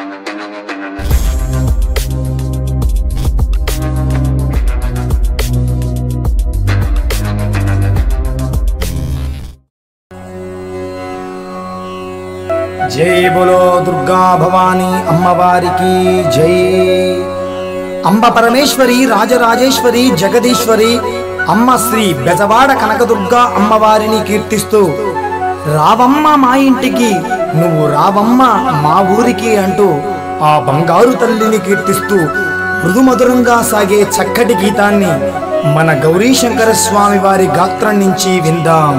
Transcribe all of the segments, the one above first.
జై బోలో దుర్గా భవానీ అమ్మవారికి జై అంబ పరమేశ్వరి రాజరాజేశ్వరి జగదీశ్వరి అమ్మ శ్రీ బెజవాడ కనకదుర్గ అమ్మవారిని కీర్తిస్తూ రావమ్మ మా ఇంటికి నువ్వు రావమ్మ మా ఊరికి అంటూ ఆ బంగారు తల్లిని కీర్తిస్తూ మృదుమధురంగా సాగే చక్కటి గీతాన్ని మన గౌరీశంకర స్వామి వారి గాత్రం నుంచి విందాం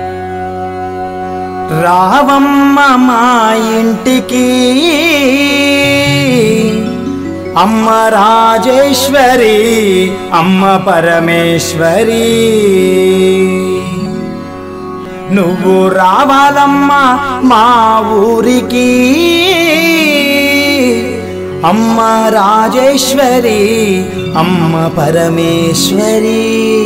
రావమ్మ మా ఇంటికి అమ్మ రాజేశ్వరి అమ్మ పరమేశ్వరి నువ్వు రావాలమ్మ మా ఊరికి అమ్మ రాజేశ్వరి అమ్మ పరమేశ్వరి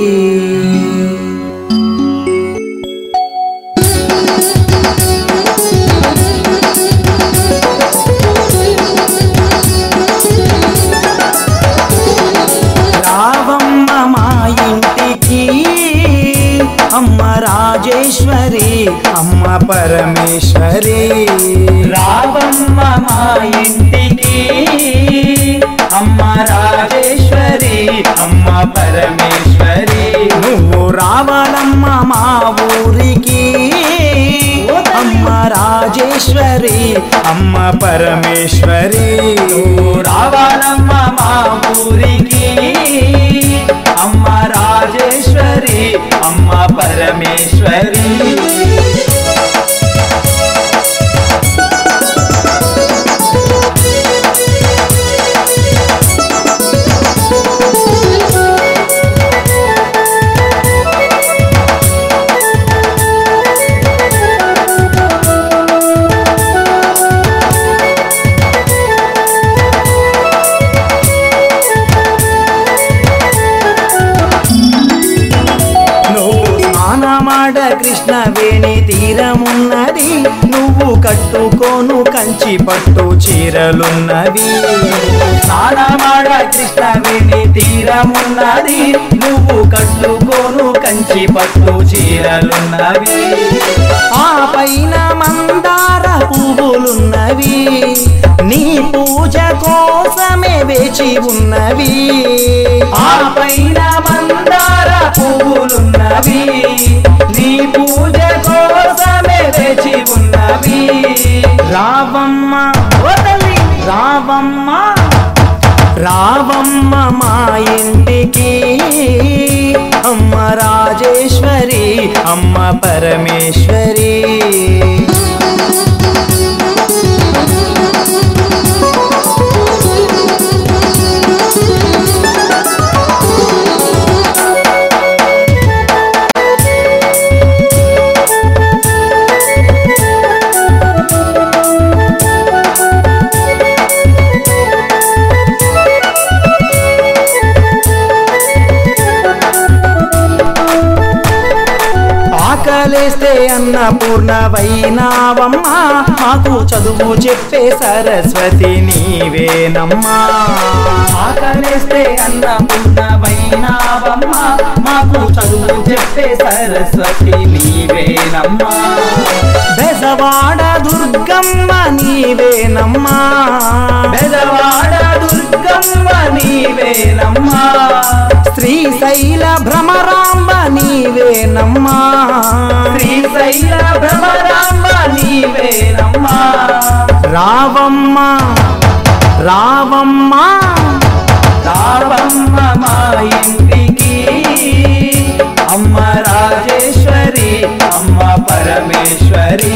రావమ్మ మా ఇంటికి అమ్మ రాజేశ్వరి అమ్మ పరమేశ్వరి రావమ్మ మా ఇంటికి అమ్మ రాజేశ్వరి అమ్మ పరమేశ్వరి నువ్వు రావాలమ్మ మా ఊరికి అమ్మ రాజేశ్వరి అమ్మ పరమేశ్వరి నువ్వు రావాలమ్మ మా ఊరికి అమ్మ రాజేశ్వరి అమ్మ పరమేశ్వరి నువ్వు స్నానమాడ కృష్ణ వేణి తీరమున్నది నువ్వు కట్టుకోను కంచి పట్టు చీరలున్నవి స్నానమాడ కృష్ణవేణి తీరమున్నది నువ్వు కట్టుకోను కంచి పట్టు చీరలున్నవి ఆ పైన మందార పువ్వులున్నవి నీ పూజ కోసమే వేచి ఉన్నవి ఆ పైన మందార పువ్వులున్నవి నీ పూజ కోసమే వేచి ఉన్నవి రావమ్మ ఓ తల్లి రావమ్మ రావమ్మ మా ఇంటికి అమ్మ రాజేశ్వరి అమ్మ పరమేశ్వరి ఆకలేస్తే అన్నపూర్ణ వైనావమ్మ మాకు చదువు చెప్పే సరస్వతి నీవేనమ్మా ఆకలేస్తే అన్నపూర్ణ వైనావమ్మ మాకు చదువు చెప్పే సరస్వతి నీవేనమ్మా బెజవాడ దుర్గమ్మ నీవేనమ్మా బెదవాడ దుర్గమ్మ నీవేనమ్మా శ్రీశైల భ్రమరాంబ నీవేనమ్మా శ్రీశైల భ్రమరాంబ నీవేనమ్మా రావమ్మ రావమ్మ రావమ్మ మా ఇంటికి అమ్మ రాజేశ్వరి అమ్మ పరమేశ్వరి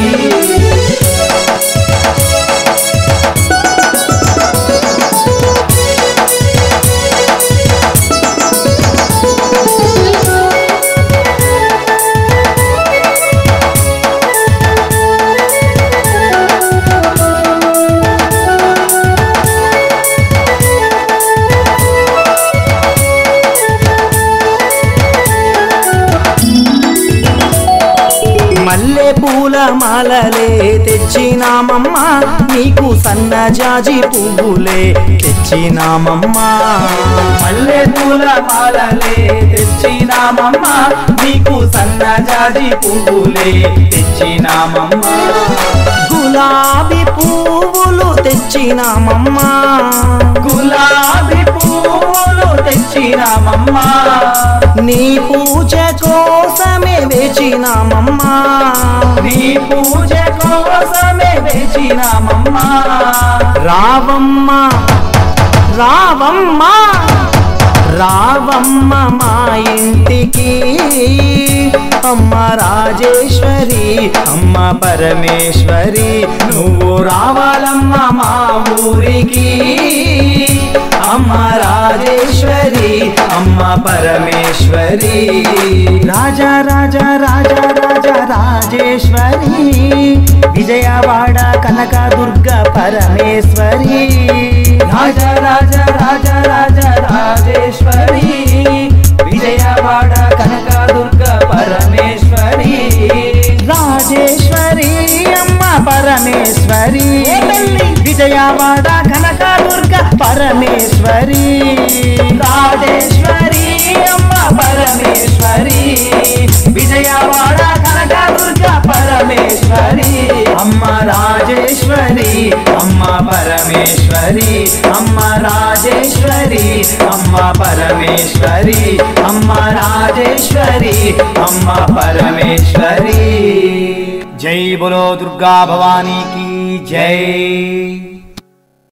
మల్లె పూల పూలమాలలే తెచ్చినామమ్మా నీకు సన్నజాజి పువ్వులే తెచ్చినామమ్మా మల్లె పూల మాలలే తెచ్చినామమ్మా నీకు సన్నజాజి పువ్వులే తెచ్చినామమ్మా గులాబీ పువ్వులు తెచ్చినామమ్మా గులాబీ పువ్వులు తెచ్చినామమ్మా నీ పూజ కోసమే వేచినామమ్మా నీ పూజ కోసమే వేచినామమ్మా రావమ్మ రావమ్మ రావమ్మ మా ఇంటికి అమ్మ రాజేశ్వరి అమ్మ పరమేశ్వరి నువ్వు రావాలమ్మ మా ఊరికి అమ్మ రాజేశ్వరి అమ్మ పరమేశ్వరి రాజా రాజా రాజా రాజా రాజేశ్వరి విజయవాడ కనక దుర్గ పరమేశ్వరి రాజ రాజ రాజ రాజ రాజేశ్వరి విజయవాడ కనక దుర్గ పరమేశ్వరి రాజేశ్వరి అమ్మ పరమేశ్వరి విజయవాడ కనక దుర్గ పరమేశ్వరి రాజేశ్వరి అమ్మ పరమేశ్వరి విజయవాడ కనక దుర్గ పరమేశ్వరి అమ్మ రాజేశ్వరి అమ్మ పరమేశ్వరి అమ్మ రాజేశ్వరి అమ్మ పరమేశ్వరి అమ్మ రాజేశ్వరి అమ్మ పరమేశ్వరి జై బోలో దుర్గా భవానీకి జై